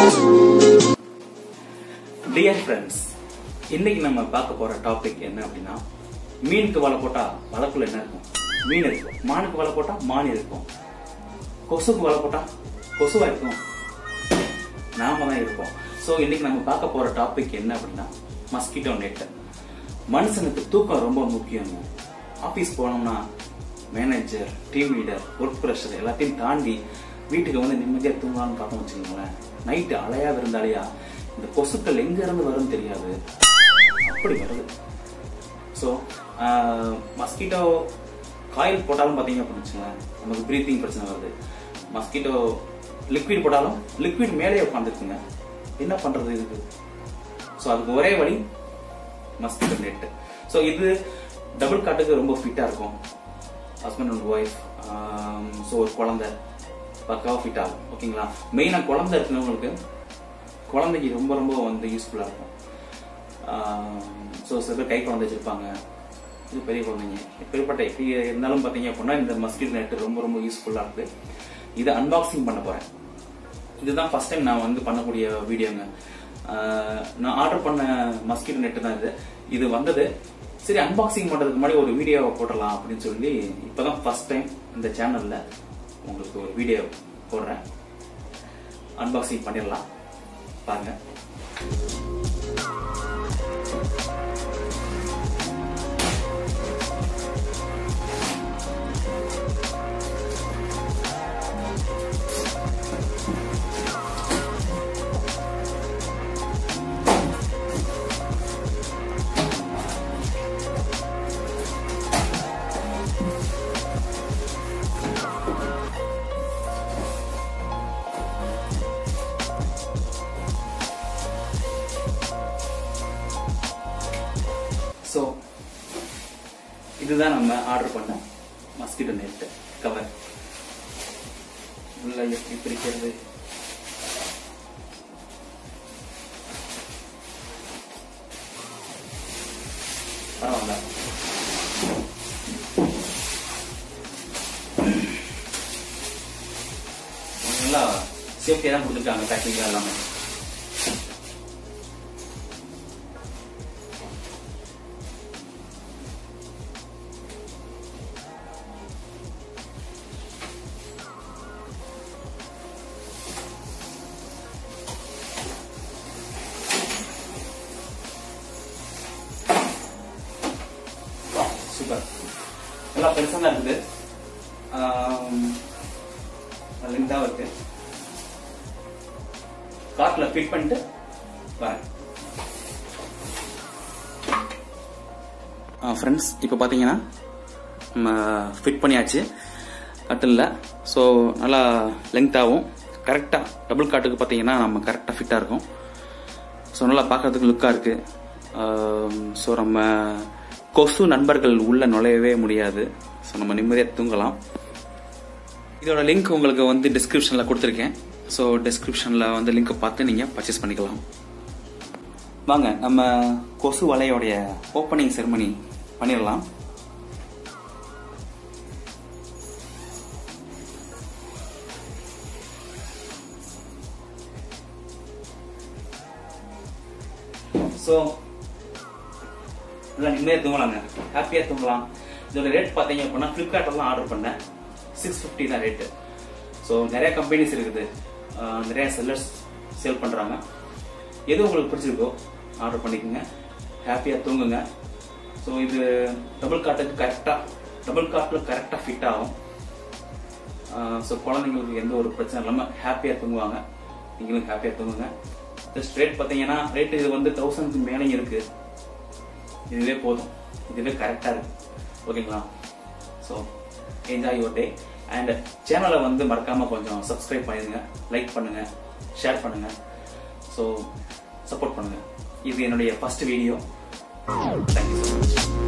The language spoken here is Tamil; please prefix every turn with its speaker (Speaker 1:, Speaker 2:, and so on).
Speaker 1: டியர் ஃப்ரெண்ட்ஸ் இன்னைக்கு நம்ம பார்க்க போற டாபிக் என்ன அப்படின்னா மீனுக்கு வலை போட்டா வலைக்குள்ள என்ன இருக்கும் மீன் இருக்கும் மானுக்கு வலை போட்டா மான் இருக்கும் கொசுக்கு வலை போட்டா கொசுவா இருக்கும் நாம தான் இருப்போம் ஸோ இன்னைக்கு நம்ம பார்க்க போற டாபிக் என்ன அப்படின்னா மஸ்கிட்டோ நெட் மனுஷனுக்கு தூக்கம் ரொம்ப முக்கியங்க ஆஃபீஸ் போனோம்னா manager team leader work pressure எல்லாத்தையும் தாண்டி வீட்டுக்கு வந்து நிம்மதியாக தூங்கலாம்னு பார்த்தோம் வச்சுக்கோங்களேன் நைட்டு அலையா விருந்தாலையா இந்த கொசுக்கள் எங்க இருந்து வரும்னு தெரியாது அப்படி வருது ஸோ மஸ்கிட்டோ காயில் போட்டாலும் பார்த்தீங்க அப்படின்னு வச்சுக்கோங்களேன் நமக்கு ப்ரீத்திங் பிரச்சனை வருது மஸ்கிட்டோ லிக்விட் போட்டாலும் லிக்விட் மேலே உட்காந்துருக்குங்க என்ன பண்றது இதுக்கு ஸோ அதுக்கு ஒரே வழி மஸ்கிட்டோ நெட் ஸோ இது டபுள் காட்டுக்கு ரொம்ப ஃபிட்டாக இருக்கும் ஹஸ்பண்ட் அண்ட் ஒய்ஃப் ஸோ ஒரு குழந்தை பக்காவாக ஃபிட் ஆகும் ஓகேங்களா மெயினாக குழந்தை இருக்கிறவங்களுக்கு குழந்தைக்கு ரொம்ப ரொம்ப வந்து யூஸ்ஃபுல்லாக இருக்கும் ஸோ சில பேர் கை குழந்தை வச்சிருப்பாங்க இது பெரிய குழந்தைங்க எப்படிப்பட்ட எப்படி இருந்தாலும் பார்த்தீங்க அப்படின்னா இந்த மஸ்கிட்டோ நெட் ரொம்ப ரொம்ப யூஸ்ஃபுல்லாக இருக்குது இதை அன்பாக்சிங் பண்ண போகிறேன் இதுதான் ஃபர்ஸ்ட் டைம் நான் வந்து பண்ணக்கூடிய வீடியோங்க ஆஹ் நான் ஆர்டர் பண்ண மஸ்கிட்டோ நெட் தான் இது இது வந்தது சரி அன்பாக்சிங் பண்றதுக்கு முன்னாடி ஒரு வீடியோவை போடலாம் அப்படின்னு சொல்லி இப்பதான் ஃபர்ஸ்ட் டைம் இந்த சேனல்ல உங்களுக்கு ஒரு வீடியோ போடுறேன் அன்பாக்சிங் பண்ணிடலாம் பாருங்க ஸோ இதுதான் நம்ம ஆர்டர் பண்ண மஸ்கிட்டோ நெட் கவர் உள்ள எப்படி பிரிக்கிறது பரவாயில்ல நல்லா சேஃப்டியாக தான் கொடுத்துருக்காங்க பேக்கிங் எல்லாமே சூப்பர் நல்லா பெருசாக தான் இருக்குது லென்த்தாக இருக்கு காட்டில் ஃபிட் பண்ணிட்டு வரேன் ஃப்ரெண்ட்ஸ் இப்போ பார்த்தீங்கன்னா நம்ம ஃபிட் பண்ணியாச்சு கட்டிலில் ஸோ நல்லா லென்த்தாகவும் கரெக்டாக டபுள் காட்டுக்கு பார்த்தீங்கன்னா நம்ம கரெக்டாக ஃபிட்டாக இருக்கும் ஸோ நல்லா பார்க்கறதுக்கு லுக்காக இருக்குது ஸோ நம்ம கொசு நண்பர்கள் உள்ள நுழையவே முடியாது ஸோ நம்ம நிம்மதியாக தூங்கலாம் இதோட லிங்க் உங்களுக்கு வந்து டிஸ்கிரிப்ஷனில் கொடுத்துருக்கேன் ஸோ டிஸ்கிரிப்ஷனில் வந்து லிங்க்கை பார்த்து நீங்கள் பர்ச்சேஸ் பண்ணிக்கலாம் வாங்க நம்ம கொசு வலையோடைய ஓப்பனிங் செரமனி பண்ணிடலாம் ஸோ நல்லா நிம்மதியாக தூங்கலாங்க ஹாப்பியாக தூங்கலாம் இதோட ரேட் பார்த்தீங்க அப்படின்னா ஃப்ளிப்கார்ட்லாம் ஆர்டர் பண்ணேன் சிக்ஸ் ஃபிஃப்டி தான் ரேட்டு ஸோ நிறைய கம்பெனிஸ் இருக்குது ஆஹ் நிறைய செல்லர்ஸ் சேல் பண்ணுறாங்க எது உங்களுக்கு பிடிச்சிருக்கோ ஆர்டர் பண்ணிக்கோங்க ஹாப்பியாக தூங்குங்க ஸோ இது டபுள் காட்டுக்கு கரெக்டாக டபுள் காட்டில் கரெக்டாக ஃபிட் ஆகும் ஸோ குழந்தைங்களுக்கு எந்த ஒரு பிரச்சனை இல்லாமல் ஹாப்பியாக தூங்குவாங்க நீங்களும் ஹாப்பியாக தூங்குங்க ஜஸ்ட் ரேட் பார்த்தீங்கன்னா ரேட் இது வந்து தௌசண்ட்க்கு மேலேயும் இருக்கு இதுவே போதும் இதுவே கரெக்டாக இருக்கு ஓகேங்களா so enjoy your day and சேனலை வந்து மறக்காம கொஞ்சம் சப்ஸ்கிரைப் பண்ணிடுங்க லைக் பண்ணுங்க ஷேர் பண்ணுங்க ஸோ சப்போர்ட் பண்ணுங்க இது என்னுடைய first video thank you so much